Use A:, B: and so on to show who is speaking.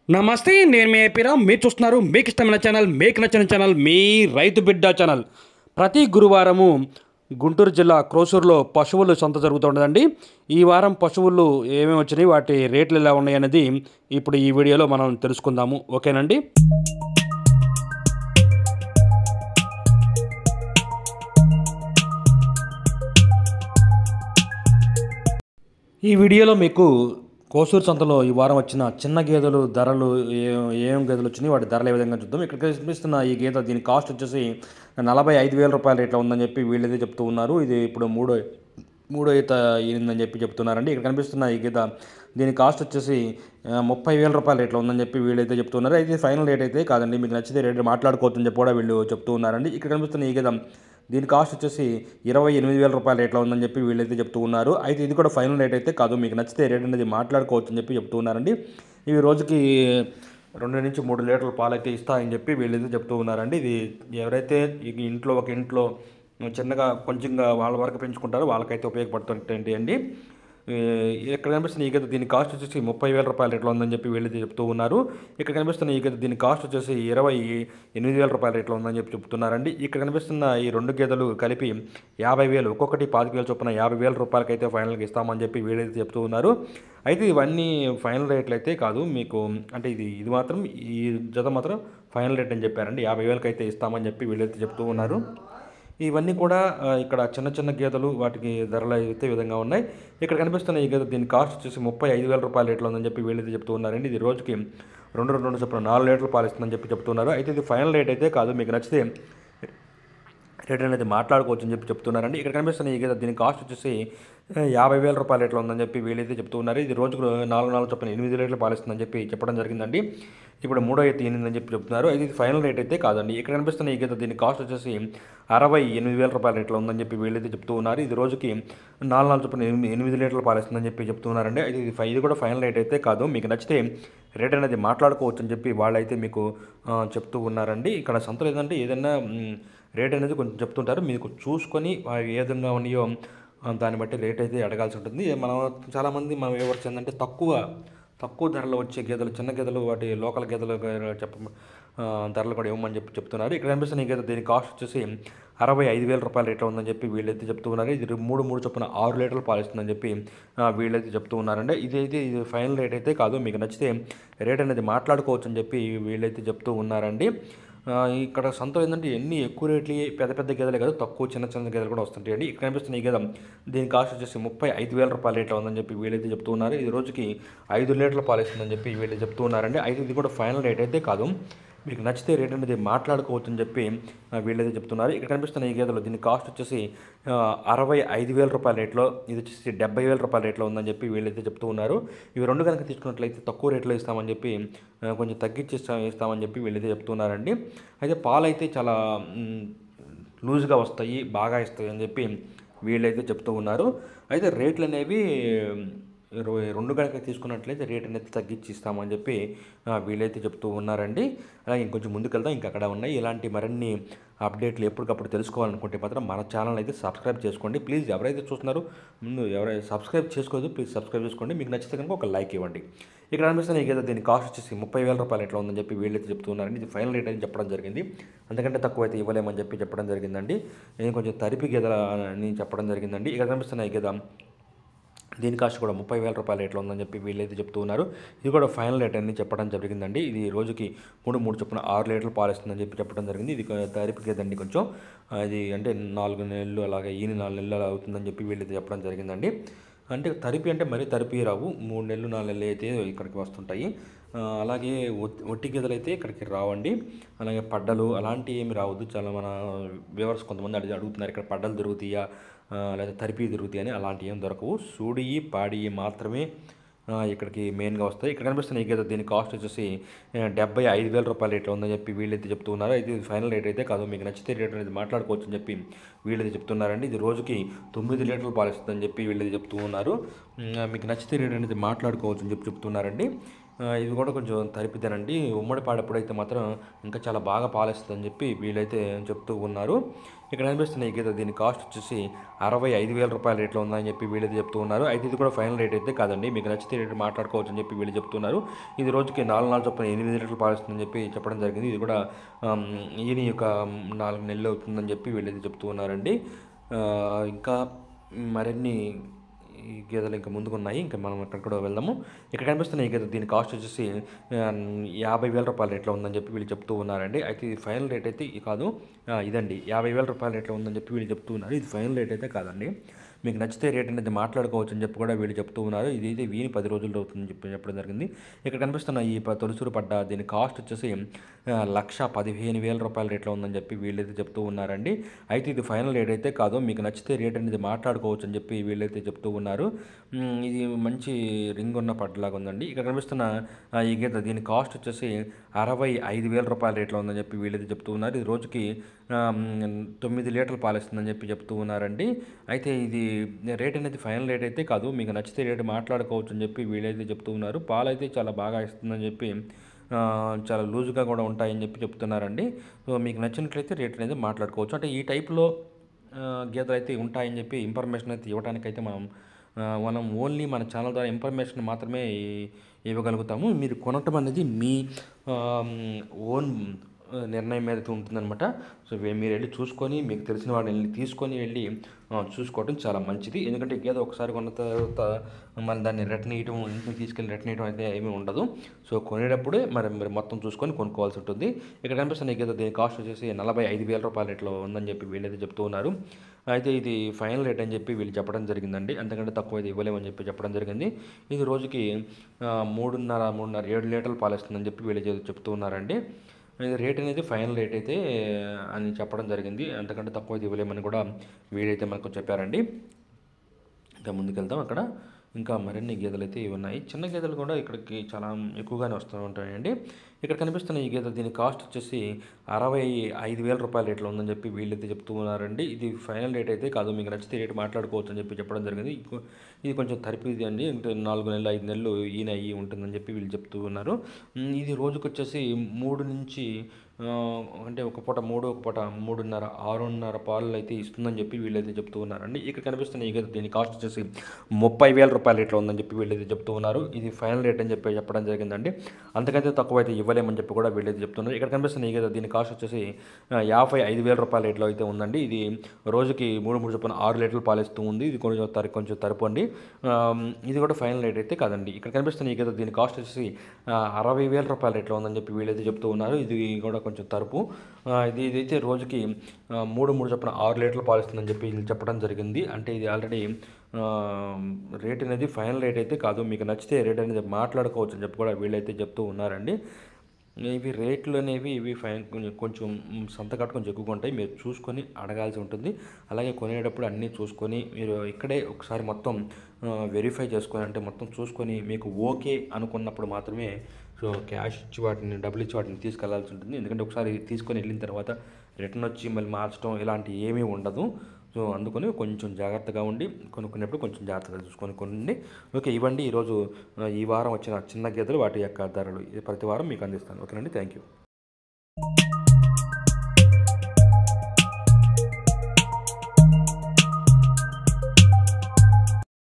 A: నమస్తే నేను మీ ఏపీరామ్ మీరు చూస్తున్నారు మీకు ఇష్టమైన ఛానల్ మీకు నచ్చిన ఛానల్ మీ రైతు బిడ్డ ఛానల్ ప్రతి గురువారము గుంటూరు జిల్లా క్రోసూరులో పశువులు సంత జరుగుతుండదండి ఈ వారం పశువులు ఏమేమి వచ్చినాయి వాటి రేట్లు ఎలా ఉన్నాయి అనేది ఇప్పుడు ఈ వీడియోలో మనం తెలుసుకుందాము ఓకేనండి ఈ వీడియోలో మీకు కోసూరు సంతలో ఈ వారం వచ్చిన చిన్న గేదెలు ధరలు ఏ ఏం గేదెలు వచ్చినాయి వాటి ధరలు ఏ విధంగా చూద్దాం ఇక్కడ కనిపిస్తున్న ఈ గేదె దీని కాస్ట్ వచ్చేసి నలభై ఐదు వేల రూపాయల రేట్లో ఉందని చెప్పి వీళ్ళైతే చెప్తూ ఉన్నారు ఇది ఇప్పుడు మూడో మూడో ఈత ఈనిందని చెప్పి చెప్తున్నారండి ఇక్కడ కనిపిస్తున్న ఈ గీత దీని కాస్ట్ వచ్చేసి ఆ, ముప్పై వేల రూపాయల రేట్లో ఉందని చెప్పి వీళ్ళైతే చెప్తున్నారు అయితే ఫైనల్ రేట్ అయితే కాదండి మీకు నచ్చితే రేట్ మాట్లాడుకోవచ్చని చెప్పి కూడా వీళ్ళు చెప్తూ ఉన్నారండి ఇక్కడ కనిపిస్తున్న ఈ గీత దీని కాస్ట్ వచ్చేసి ఇరవై ఎనిమిది వేల రూపాయల రేట్లో ఉందని చెప్పి వీళ్ళైతే చెప్తూ ఉన్నారు అయితే ఇది కూడా ఫైనల్ రేట్ అయితే కాదు మీకు నచ్చితే రేట్ అనేది మాట్లాడుకోవచ్చు అని చెప్పి చెప్తూ ఉన్నారండి ఇవి రోజుకి రెండు నుంచి మూడు లీటర్ల పాలు అయితే ఇస్తాయని చెప్పి వీళ్ళైతే చెప్తూ ఉన్నారండి ఇది ఎవరైతే ఈ ఇంట్లో ఒక ఇంట్లో చిన్నగా కొంచెంగా వాళ్ళ వరకు పెంచుకుంటారో వాళ్ళకైతే ఉపయోగపడుతుంటాయండి అండి ఈ ఇక్కడ కనిపిస్తున్న ఈ గది దీని కాస్ట్ వచ్చేసి ముప్పై వేల రూపాయల రేట్లో ఉందని చెప్పి వీళ్ళైతే చెప్తూ ఉన్నారు ఇక్కడ కనిపిస్తున్న ఈ గది దీని కాస్ట్ వచ్చేసి ఇరవై ఎనిమిది వేల రూపాయల రేట్లో ఉందని చెప్పి చెప్తున్నారండి ఇక్కడ కనిపిస్తున్న ఈ రెండు గేదెలు కలిపి యాభై వేలు ఒక్కొక్కటి పాతిక వేలు చొప్పున యాభై వేల రూపాయలకైతే ఫైనల్గా ఇస్తామని చెప్పి వీళ్ళైతే చెప్తూ ఉన్నారు అయితే ఇవన్నీ ఫైనల్ రేట్లు అయితే కాదు మీకు అంటే ఇది ఇది మాత్రం ఈ జత మాత్రం ఫైనల్ రేట్ అని చెప్పారండి యాభై వేలకైతే అయితే ఇస్తామని చెప్పి వీళ్ళైతే చెప్తూ ఉన్నారు ఇవన్నీ కూడా ఆ, ఇక్కడ చిన్న చిన్న గీతలు వాటికి ధరలు అయితే ఈ విధంగా ఉన్నాయి ఇక్కడ కనిపిస్తున్న ఈ గీత దీని కాస్ట్ వచ్చేసి ముప్పై ఐదు వేల రూపాయల రేట్లో ఉందని చెప్పి వీళ్ళైతే చెప్తూ ఉన్నారండి ఇది రోజుకి రెండు రెండు రెండు చొప్పున నాలుగు లీటర్లు పాలిస్తుందని చెప్పి చెప్తున్నారు అయితే ఇది ఫైనల్ రేట్ అయితే కాదు మీకు నచ్చితే రేట్ అనేది మాట్లాడుకోవచ్చు అని చెప్పి చెప్తున్నారండి ఇక్కడ కనిపిస్తున్న ఈ గీత దీని కాస్ట్ వచ్చేసి ఆ, యాభై వేల రూపాయల రేట్లో ఉందని చెప్పి వీళ్ళైతే చెప్తూ ఉన్నారు ఇది రోజుకు నాలుగు నాలుగు చొప్పున ఎనిమిది లీటర్లు పాలిస్తుందని చెప్పి చెప్పడం జరిగిందండి ఇప్పుడు మూడో అయితే ఎనిమిది చెప్పి చెప్తున్నారు ఇది ఫైనల్ రేట్ అయితే కాదండి ఇక్కడ కనిపిస్తున్న ఈ గీత దీని కాస్ట్ వచ్చేసి అరవై ఎనిమిది వేల రూపాయల రేట్లో ఉందని చెప్పి వీళ్ళైతే చెప్తూ ఉన్నారు ఇది రోజుకి నాలుగు నాలుగు చొప్పున ఎనిమిది ఎనిమిది లీటర్లు పాలిస్తుందని చెప్పి చెప్తున్నారండి ఇది ఇది ఫై- ఇది కూడా ఫైనల్ రేట్ అయితే కాదు మీకు నచ్చితే రేట్ అనేది మాట్లాడుకోవచ్చు అని చెప్పి వాళ్ళైతే మీకు ఆ, చెప్తూ ఉన్నారండి ఇక్కడ సంతలో ఏంటంటే ఏదైనా మ్, రేట్ అనేది కొంచెం చెప్తుంటారు మీకు చూసుకొని అవి ఏ విధంగా ఉన్నాయో ఆ, దాన్ని బట్టి రేట్ అయితే అడగాల్సి ఉంటుంది మనం చాలామంది మనం ఏవర్స్ ఏంటంటే తక్కువ తక్కువ ధరలో వచ్చే గేదెలు చిన్న గేదెలు వాటి లోకల్ గేదెలు చెప్ప ఆ, ధరలు కూడా ఇవ్వమని చెప్పి చెప్తున్నారు ఇక్కడ కనిపిస్తున్న ఈ గేదె దీని కాస్ట్ వచ్చేసి అరవై ఐదు వేల రూపాయల రేట్లో ఉందని చెప్పి వీళ్ళైతే చెప్తూ ఉన్నారు ఇది మూడు మూడు చొప్పున ఆరు లీటర్లు పాలిస్తుందని చెప్పి ఆ, వీళ్ళైతే చెప్తూ ఉన్నారండి ఇది అయితే ఇది ఫైనల్ రేట్ అయితే కాదు మీకు నచ్చితే రేట్ అనేది మాట్లాడుకోవచ్చు అని చెప్పి వీళ్ళైతే చెప్తూ ఉన్నారండి ఆ, ఇక్కడ సంతలో ఏంటంటే ఎన్ని ఎక్కువ రేట్లు పెద్ద పెద్ద గేదెలే కాదు తక్కువ చిన్న చిన్న గేదెలు కూడా వస్తుంటాయండి ఇక్కడ కనిపిస్తున్న ఈ గేదె దీని కాస్ట్ వచ్చేసి ముప్పై ఐదు వేల రూపాయల రేట్లో ఉందని చెప్పి వీళ్ళైతే చెప్తూ ఉన్నారు ఇది రోజుకి ఐదు లీటర్ల పాలిస్తుందని చెప్పి వీళ్ళు చెప్తూ ఉన్నారండి అయితే ఇది కూడా ఫైనల్ రేట్ అయితే కాదు మీకు నచ్చితే రేట్ అనేది మాట్లాడుకోవచ్చు అని చెప్పి ఆ, వీళ్ళైతే చెప్తున్నారు ఇక్కడ కనిపిస్తున్న ఈ గేదెలు దీని కాస్ట్ వచ్చేసి ఆ, అరవై ఐదు వేల రూపాయల రేట్లో ఇది వచ్చేసి డెబ్బై వేల రూపాయల రేట్లో ఉందని చెప్పి వీళ్ళైతే చెప్తూ ఉన్నారు ఇవి రెండు కనుక తీసుకున్నట్లయితే తక్కువ రేట్లో ఇస్తామని చెప్పి ఆ, కొంచెం తగ్గించి ఇస్తా- ఇస్తామని చెప్పి వీళ్ళైతే చెప్తున్నారండి అయితే పాలు అయితే చాలా మ్, లూజ్గా వస్తాయి బాగా ఇస్తాయి అని చెప్పి వీళ్ళైతే చెప్తూ ఉన్నారు అయితే రేట్లు అనేవి ఇరవై రెండు కనుక తీసుకున్నట్లయితే రేట్ అనేది తగ్గించి ఇస్తామని చెప్పి ఆ, వీళ్ళైతే చెప్తూ ఉన్నారండి అలాగే ఇంకొంచెం ముందుకెళ్దాం ఇంకా అక్కడ ఉన్నాయి ఇలాంటి మరిన్ని అప్డేట్లు ఎప్పటికప్పుడు తెలుసుకోవాలనుకుంటే మాత్రం మన ఛానల్ అయితే సబ్స్క్రైబ్ చేసుకోండి ప్లీజ్ ఎవరైతే చూస్తున్నారో ముందు ఎవరైతే సబ్స్క్రైబ్ చేసుకోదు ప్లీజ్ సబ్స్క్రైబ్ చేసుకోండి మీకు నచ్చితే కనుక ఒక లైక్ ఇవ్వండి ఇక్కడ అనిపిస్తుంది ఈ గేదె దీని కాస్ట్ వచ్చేసి ముప్పై వేల రూపాయలు ఎట్లా ఉందని చెప్పి వీళ్ళైతే చెప్తున్నారండి ఇది ఫైనల్ రేట్ అని చెప్పడం జరిగింది అంతకంటే తక్కువ అయితే ఇవ్వలేమని చెప్పి చెప్పడం జరిగిందండి నేను కొంచెం తరిపి గేదెల అని చెప్పడం జరిగిందండి ఇక్కడ కనిపిస్తున్న ఈ గేదె దీని కాస్ట్ కూడా ముప్పై వేల రూపాయల రేట్లో ఉందని చెప్పి వీళ్ళైతే చెప్తూ ఉన్నారు ఇది కూడా ఫైనల్ రేట్ అని చెప్పడం జరిగిందండి ఇది రోజుకి మూడు మూడు చొప్పున ఆరు లీటర్లు పాలిస్తుందని చెప్పి చెప్పడం జరిగింది ఇది తరిపికేదండి కొంచెం ఆ, ఇది అంటే నాలుగు నెలలు అలాగే ఈయన నాలుగు నెలలు అలా అవుతుందని చెప్పి వీళ్ళైతే చెప్పడం జరిగిందండి అంటే తరిపి అంటే మరీ తరిపి రావు మూడు నెలలు నాలుగు నెలలు అయితే ఇక్కడికి వస్తుంటాయి ఆ, అలాగే ఒట్- ఒట్టి గేదెలు అయితే ఇక్కడికి రావండి అలాగే పడ్డలు అలాంటివి ఏమి రావద్దు చాలా మన వ్యూవర్స్ కొంతమంది అడిగి అడుగుతున్నారు ఇక్కడ పడ్డలు దొరుకుతాయా ఆ, లేదా తరిపి దొరుకుతాయి అని అలాంటివి ఏం దొరకవు సూడియి పాడియి మాత్రమే ఆ, ఇక్కడికి మెయిన్గా వస్తాయి ఇక్కడ కనిపిస్తున్న ఈ గేదె దీని కాస్ట్ వచ్చేసి ఆ, డెబ్బై ఐదు వేల రూపాయల రేట్ ఉందని చెప్పి వీళ్ళైతే చెప్తూ ఉన్నారు ఇది ఫైనల్ రేట్ అయితే కాదు మీకు నచ్చితే రేట్ అనేది మాట్లాడుకోవచ్చు అని చెప్పి వీళ్ళైతే చెప్తున్నారండి ఇది రోజుకి తొమ్మిది లీటర్లు పాలిస్తుందని చెప్పి వీళ్ళైతే చెప్తూ ఉన్నారు ఉమ్, మీకు నచ్చితే రేట్ అనేది మాట్లాడుకోవచ్చు అని చెప్పి చెప్తున్నారండి ఆ, ఇవి కూడా కొంచెం తరిపితేనండి ఉమ్మడి పాడెప్పుడైతే మాత్రం ఇంకా చాలా బాగా పాలిస్తుందని చెప్పి వీళ్ళైతే చెప్తూ ఉన్నారు ఇక్కడ కనిపిస్తున్న ఈ గీత దీని కాస్ట్ వచ్చేసి అరవై ఐదు వేల రూపాయల రేట్లో ఉందని చెప్పి వీళ్ళైతే చెప్తూ ఉన్నారు అయితే ఇది కూడా ఫైనల్ రేట్ అయితే కాదండి మీకు నచ్చితే రేట్ మాట్లాడుకోవచ్చు అని చెప్పి వీళ్ళు చెప్తున్నారు ఇది రోజుకి నాలుగు నాలుగు చొప్పున ఎనిమిది లీటర్లు పాలిస్తుందని చెప్పి చెప్పడం జరిగింది ఇది కూడా ఆమ్, ఈయన యొక్క నాలుగు నెలలు అవుతుందని చెప్పి వీళ్ళైతే చెప్తూ ఉన్నారండి ఆ, ఇంకా మరిన్ని ఈ గేదెలు ఇంకా ముందుకు ఉన్నాయి ఇంకా మనం అక్కడ కూడా వెళ్దాము ఇక్కడ కనిపిస్తున్న ఈ గేదె దీని కాస్ట్ వచ్చేసి ఆ, యాభై వేల రూపాయల రేట్లో ఉందని చెప్పి వీళ్ళు చెప్తూ ఉన్నారండి అయితే ఇది ఫైనల్ రేట్ అయితే ఇది కాదు ఆ, ఇదండి యాభై వేల రూపాయల రేట్లో ఉందని చెప్పి వీళ్ళు చెప్తూ ఉన్నారు ఇది ఫైనల్ రేట్ అయితే కాదండి మీకు నచ్చితే రేట్ అనేది మాట్లాడుకోవచ్చు అని చెప్పి కూడా వీళ్ళు చెప్తూ ఉన్నారు ఇది అయితే వీని పది రోజుల్లో అవుతుందని చెప్పి చెప్పడం జరిగింది ఇక్కడ కనిపిస్తున్న ఈ ప- తొలిసూరు పడ్డ దీని కాస్ట్ వచ్చేసి ఆ, లక్ష పదిహేను వేల రూపాయల రేట్లో ఉందని చెప్పి వీళ్ళైతే చెప్తూ ఉన్నారండి అయితే ఇది ఫైనల్ రేట్ అయితే కాదు మీకు నచ్చితే రేట్ అనేది మాట్లాడుకోవచ్చు అని చెప్పి వీళ్ళైతే చెప్తూ ఉన్నారు మ్, ఇది మంచి రింగ్ ఉన్న పడ్డలాగా ఉందండి ఇక్కడ కనిపిస్తున్న ఆ, ఈ గీత దీని కాస్ట్ వచ్చేసి అరవై ఐదు వేల రూపాయల రేట్లో ఉందని చెప్పి వీళ్ళైతే చెప్తూ ఉన్నారు ఇది రోజుకి ఆ, మ్, తొమ్మిది లీటర్లు పాలిస్తుందని చెప్పి చెప్తూ ఉన్నారండి అయితే ఇది రేట్ అనేది ఫైనల్ రేట్ అయితే కాదు మీకు నచ్చితే రేట్ మాట్లాడుకోవచ్చు అని చెప్పి వీళ్ళైతే చెప్తూ ఉన్నారు పాలు అయితే చాలా బాగా ఇస్తుందని చెప్పి ఆ, చాలా లూజ్గా కూడా ఉంటాయని చెప్పి చెప్తున్నారండి సో మీకు నచ్చినట్లయితే రేట్ అనేది మాట్లాడుకోవచ్చు అంటే ఈ టైప్లో ఆ, గీతలు అయితే ఉంటాయని చెప్పి ఇన్ఫర్మేషన్ అయితే ఇవ్వడానికైతే మనం ఆ, మనం ఓన్లీ మన ఛానల్ ద్వారా ఇన్ఫర్మేషన్ మాత్రమే ఇ- ఇవ్వగలుగుతాము మీరు కొనటం అనేది మీ ఓన్ నిర్ణయం మీద అయితే ఉంటుందన్నమాట సో వే- మీరు వెళ్ళి చూసుకొని మీకు తెలిసిన వాడిని వెళ్ళి తీసుకొని వెళ్ళి ఆ, చూసుకోవడం చాలా మంచిది ఎందుకంటే గేదె ఒకసారి కొన్న తర్వాత మన దాన్ని రిటర్న్ ఇవ్వడం ఇంటికి తీసుకెళ్ళి రిటర్న్ ఇవ్వడం అయితే ఏమీ ఉండదు సో కొనేటప్పుడే మరి మీరు మొత్తం చూసుకొని కొనుక్కోవాల్సి ఉంటుంది ఇక్కడ కనిపిస్తున్న ఈ గేదె దీని కాస్ట్ వచ్చేసి నలభై ఐదు వేల రూపాయల రేట్లో ఉందని చెప్పి వీళ్ళైతే చెప్తూ ఉన్నారు అయితే ఇది ఫైనల్ రేట్ అని చెప్పి వీళ్ళు చెప్పడం జరిగిందండి అంతకంటే తక్కువ అయితే ఇవ్వలేమని చెప్పి చెప్పడం జరిగింది ఇది రోజుకి ఆ, మూడున్నర మూడున్నర ఏడు లీటర్లు పాలిస్తుందని చెప్పి వీళ్ళు చె- చెప్తూ ఉన్నారండి ఇది రేట్ అనేది ఫైనల్ రేట్ అయితే అని చెప్పడం జరిగింది అంతకంటే తక్కువ అయితే ఇవ్వలేమని కూడా వీడైతే మనకు చెప్పారండి ఇంకా ముందుకెళ్తాం అక్కడ ఇంకా మరిన్ని గేదెలు అయితే ఇవి ఉన్నాయి చిన్న గేదెలు కూడా ఇక్కడికి చాలా ఎక్కువగానే వస్తూ ఉంటాయండి ఇక్కడ కనిపిస్తున్న ఈ గేదె దీని కాస్ట్ వచ్చేసి అరవై ఐదు వేల రూపాయల రేట్లో ఉందని చెప్పి వీళ్ళైతే చెప్తూ ఉన్నారండి ఇది ఫైనల్ రేట్ అయితే కాదు మీకు నచ్చితే రేట్ మాట్లాడుకోవచ్చు అని చెప్పి చెప్పడం జరిగింది ఇంకో- ఇది కొంచెం తరిపిది అండి అంటే నాలుగు నెలలు ఐదు నెలలు ఈయన అయ్యి ఉంటుందని చెప్పి వీళ్ళు చెప్తూ ఉన్నారు ఉమ్, ఇది రోజుకు వచ్చేసి మూడు నుంచి ఆ, అంటే ఒక పూట మూడు ఒక పూట మూడున్నర ఆరున్నర పాలు అయితే ఇస్తుందని చెప్పి వీళ్ళైతే చెప్తూ ఉన్నారండి ఇక్కడ కనిపిస్తున్న ఈ గేదె దీని కాస్ట్ వచ్చేసి ముప్పై వేల రూపాయల రేట్లో ఉందని చెప్పి వీళ్ళైతే చెప్తూ ఉన్నారు ఇది ఫైనల్ రేట్ అని చెప్పి చెప్పడం జరిగిందండి అంతకంటే తక్కువ అయితే ఇవ్వలేమని చెప్పి కూడా వీళ్ళైతే చెప్తున్నారు ఇక్కడ కనిపిస్తున్న ఈ గేదె దీని కాస్ట్ వచ్చేసి ఆ, యాభై ఐదు వేల రూపాయల రేట్లో అయితే ఉందండి ఇది రోజుకి మూడు మూడు చొప్పున ఆరు లీటర్లు పాలిస్తూ ఉంది ఇది కొంచెం తరి కొంచెం తరపండి ఇది కూడా ఫైనల్ రేట్ అయితే కాదండి ఇక్కడ కనిపిస్తున్న ఈ గేదె దీని కాస్ట్ వచ్చేసి ఆ, అరవై వేల రూపాయల రేట్లో ఉందని చెప్పి వీళ్ళైతే చెప్తూ ఉన్నారు ఇది కూడా కొంచెం తరుపు ఆ, ఇది ఇదైతే రోజుకి ఆ, మూడు మూడు చొప్పున ఆరు లీటర్లు పాలిస్తుందని చెప్పి వీళ్ళు చెప్పడం జరిగింది అంటే ఇది ఆల్రెడీ రేట్ అనేది ఫైనల్ రేట్ అయితే కాదు మీకు నచ్చితే రేట్ అనేది మాట్లాడుకోవచ్చు అని చెప్పి కూడా వీళ్ళైతే చెప్తూ ఉన్నారండి ఇవి రేట్లు అనేవి ఇవి ఫైన్ కొంచెం కొంచెం సంతకాటు కొంచెం ఎక్కువగా ఉంటాయి మీరు చూసుకొని అడగాల్సి ఉంటుంది అలాగే కొనేటప్పుడు అన్నీ చూసుకొని మీరు ఇక్కడే ఒకసారి మొత్తం వెరిఫై చేసుకొని అంటే మొత్తం చూసుకొని మీకు ఓకే అనుకున్నప్పుడు మాత్రమే సో క్యాష్ ఇచ్చి వాటిని డబ్బులు ఇచ్చి వాటిని తీసుకెళ్లాల్సి ఉంటుంది ఎందుకంటే ఒకసారి తీసుకొని వెళ్ళిన తర్వాత రిటర్న్ వచ్చి మళ్ళీ మార్చడం ఇలాంటి ఏమీ ఉండదు సో అందుకని కొంచెం జాగ్రత్తగా ఉండి కొనుక్కునేప్పుడు కొంచెం జాగ్రత్తగా చూసుకొని కొనండి ఓకే ఇవ్వండి ఈరోజు ఆ, ఈ వారం వచ్చిన చిన్న గీతలు వాటి యొక్క ధరలు ఇది ప్రతి వారం మీకు అందిస్తాను ఓకేనండి థ్యాంక్ యూ